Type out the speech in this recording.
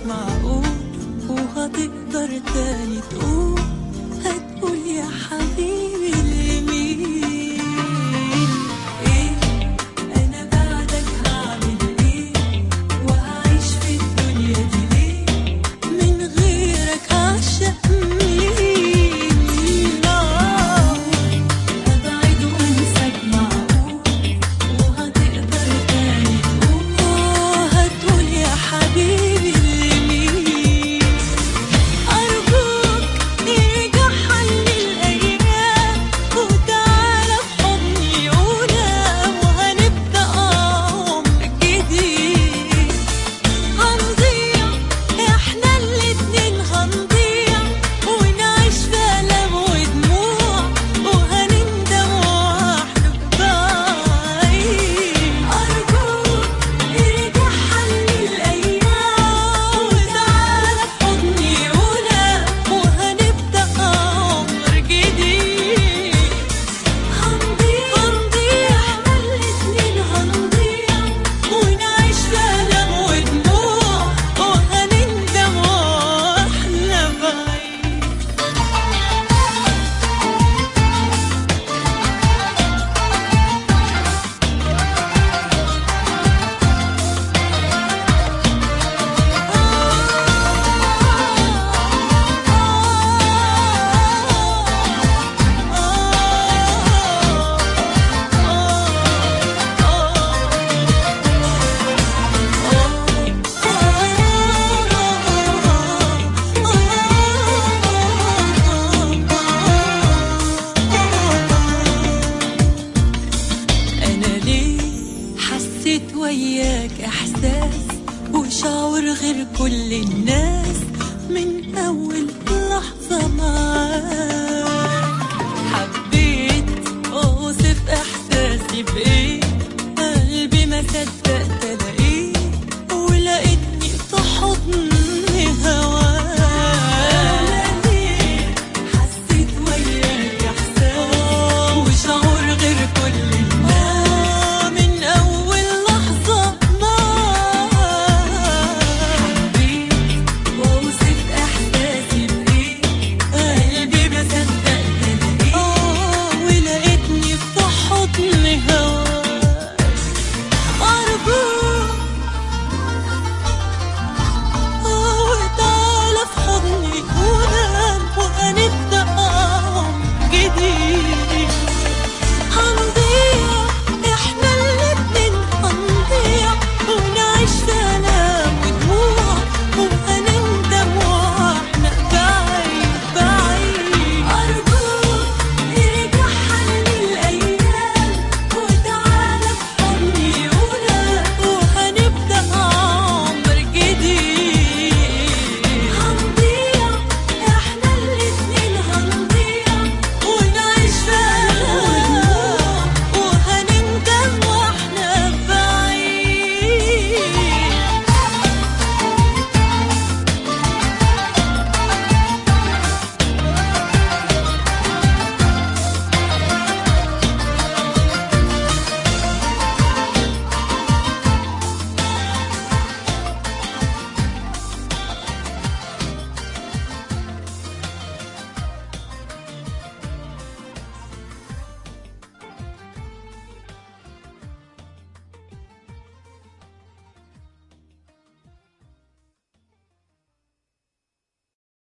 معقول وهتقدر تاني تقول هتقول يا حبيبي لمين ايه انا بعدك هعمل ايه وهعيش في الدنيا دي ليه من غيرك عشق مين آه، ابعد وانساك معقول وهتقدر تاني تقول آه، هتقول يا حبيبي لمين أرجوك ارجع حلي الأيام وتعالى في حضني ونام وهنبدأ عمر جديد هنضيع احنا الاتنين هنضيع ونعيش في ألم ودموع وهنندم واحنا بعيد أرجوك ارجع حلي الأيام وتعالى في حضني ونام وهنبدأ عمر جديد هنضيع هنضيع احنا الاتنين هنضيع ونعيش في ألم ودموع وهنندم واحنا بعيد أنا ليه حسيت وياك إحساس وشعور غير كل الناس من أول